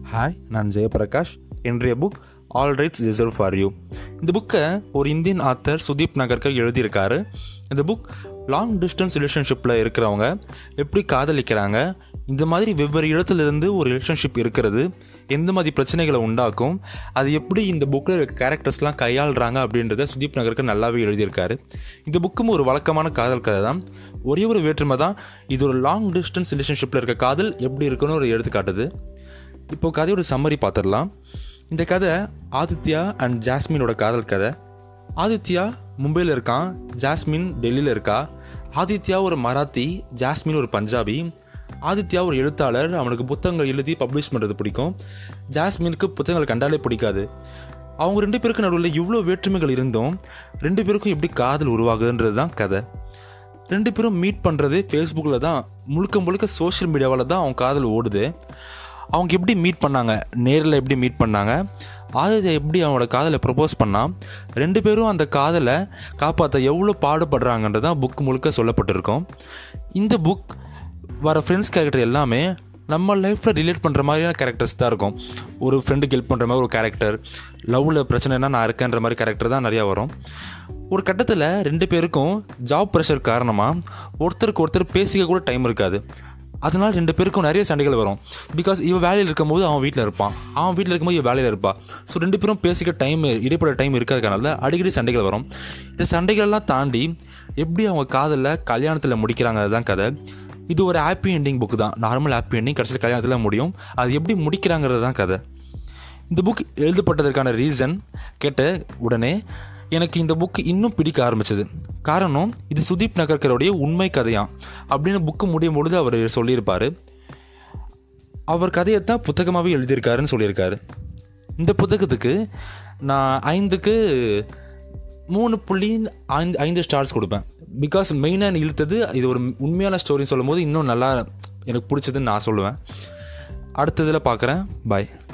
hi நான் ஜெயபிரகாஷ் இன்றைய book all rights reserve for you இந்த புக்கை ஒரு இந்தியன் ஆத்தர் சுதீப் நகர்கர் எழுதியிருக்காரு இந்த புக் லாங் டிஸ்டன்ஸ் ரிலேஷன்ஷிப்பில் இருக்கிறவங்க எப்படி காதலிக்கிறாங்க இந்த மாதிரி வெவ்வேறு இடத்துலேருந்து ஒரு ரிலேஷன்ஷிப் இருக்கிறது எந்த மாதிரி பிரச்சனைகளை உண்டாக்கும் அது எப்படி இந்த புக்கில் கேரக்டர்ஸ்லாம் கையாளுறாங்க அப்படின்றத சுதீப் நகருக்கு நல்லாவே எழுதியிருக்காரு இந்த புக்கும் ஒரு வழக்கமான காதல் கதை தான் ஒரே ஒரு வேற்றுமை தான் இது ஒரு லாங் டிஸ்டன்ஸ் ரிலேஷன்ஷிப்பில் இருக்க காதல் எப்படி இருக்குன்னு ஒரு எடுத்துக்காட்டுது இப்போ கதையோட சம்மரி பார்த்துடலாம் இந்த கதை ஆதித்யா அண்ட் ஜாஸ்மினோட காதல் கதை ஆதித்யா மும்பையில் இருக்கான் ஜாஸ்மின் டெல்லியில் இருக்கா ஆதித்யா ஒரு மராத்தி ஜாஸ்மின் ஒரு பஞ்சாபி ஆதித்யா ஒரு எழுத்தாளர் அவனுக்கு புத்தகங்கள் எழுதி பப்ளிஷ் பண்ணுறது பிடிக்கும் ஜாஸ்மினுக்கு புத்தகங்கள் கண்டாலே பிடிக்காது அவங்க ரெண்டு பேருக்கு நடுவில் இவ்வளோ வேற்றுமைகள் இருந்தும் ரெண்டு பேருக்கும் எப்படி காதல் உருவாகுதுன்றது தான் கதை ரெண்டு பேரும் மீட் பண்ணுறது ஃபேஸ்புக்கில் தான் முழுக்க முழுக்க சோஷியல் மீடியாவில் தான் அவங்க காதல் ஓடுது அவங்க எப்படி மீட் பண்ணாங்க நேரில் எப்படி மீட் பண்ணாங்க ஆதித்யா எப்படி அவனோட காதலை ப்ரப்போஸ் பண்ணால் ரெண்டு பேரும் அந்த காதலை காப்பாற்ற எவ்வளோ பாடுபடுறாங்கன்றது தான் புக் முழுக்க சொல்லப்பட்டிருக்கும் இந்த புக் வர ஃப்ரெண்ட்ஸ் கேரக்டர் எல்லாமே நம்ம லைஃப்பில் ரிலேட் பண்ணுற மாதிரியான கேரக்டர்ஸ் தான் இருக்கும் ஒரு ஃப்ரெண்டுக்கு ஹெல்ப் பண்ணுற மாதிரி ஒரு கேரக்டர் லவ்வில் பிரச்சனைனா நான் இருக்கேன்ற மாதிரி கேரக்டர் தான் நிறையா வரும் ஒரு கட்டத்தில் ரெண்டு பேருக்கும் ஜாப் ப்ரெஷர் காரணமாக ஒருத்தருக்கு ஒருத்தர் பேசிக்க கூட டைம் இருக்காது அதனால் ரெண்டு பேருக்கும் நிறைய சண்டைகள் வரும் பிகாஸ் இவன் வேலையில் இருக்கும்போது அவன் வீட்டில் இருப்பான் அவன் வீட்டில் இருக்கும்போது இவன் வேலையில் இருப்பான் ஸோ ரெண்டு பேரும் பேசிக்க டைம் இடைப்பட டைம் இருக்கிறதுனால அடிக்கடி சண்டைகள் வரும் இந்த சண்டைகள்லாம் தாண்டி எப்படி அவங்க காதலில் கல்யாணத்தில் முடிக்கிறாங்க அதுதான் கதை இது ஒரு ஹாப்பி எண்டிங் புக் தான் நார்மல் ஹாப்பி எண்டிங் கடைசியில் கல்யாணத்தில் முடியும் அது எப்படி முடிக்கிறாங்கிறது தான் கதை இந்த புக் எழுதப்பட்டதற்கான ரீசன் கேட்ட உடனே எனக்கு இந்த புக் இன்னும் பிடிக்க ஆரம்பிச்சது காரணம் இது சுதீப் நகர்கருடைய உண்மை கதையாம் அப்படின்னு புக்கு முடியும் பொழுது அவர் சொல்லியிருப்பார் அவர் கதையை தான் புத்தகமாகவே எழுதியிருக்காருன்னு சொல்லியிருக்காரு இந்த புத்தகத்துக்கு நான் ஐந்துக்கு மூணு புள்ளி ஐந்து ஐந்து ஸ்டார்ஸ் கொடுப்பேன் பிகாஸ் மெயினாக இழுத்தது இது ஒரு உண்மையான ஸ்டோரின்னு சொல்லும் போது இன்னும் நல்லா எனக்கு பிடிச்சதுன்னு நான் சொல்லுவேன் அடுத்ததில் பார்க்குறேன் பாய்